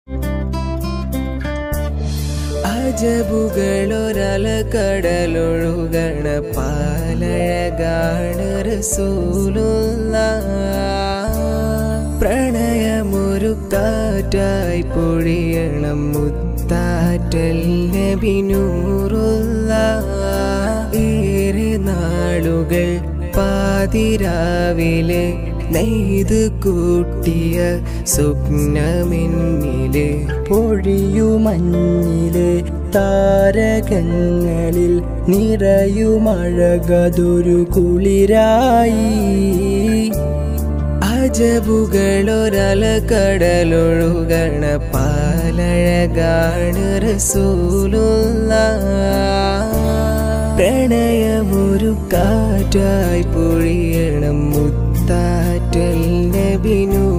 അജബുകളൊരല കടലൊഴുകണ പാലഴകാണ് റസൂലുള്ള പ്രണയമൊരു കാറ്റായി പൊഴിയണം മുത്താറ്റൽ നബിനൂറുള്ള ഏറെ നാളുകൾ പാതിരാവിലെ നെയ്ത് കൂട്ടിയ സ്വപ്നമെന്നില് പൊഴിയുമഞ്ഞിലെ താരകങ്ങളിൽ നിറയുമഴകതൊരു കുളിരായി അജബുകളൊരല കടലൊഴുകണ പാലഴകാണ് റസൂലുള്ള പ്രണയമൊരു കാറ്റായി പൊഴിയണം മുത്താറ്റൽ നബിനൂ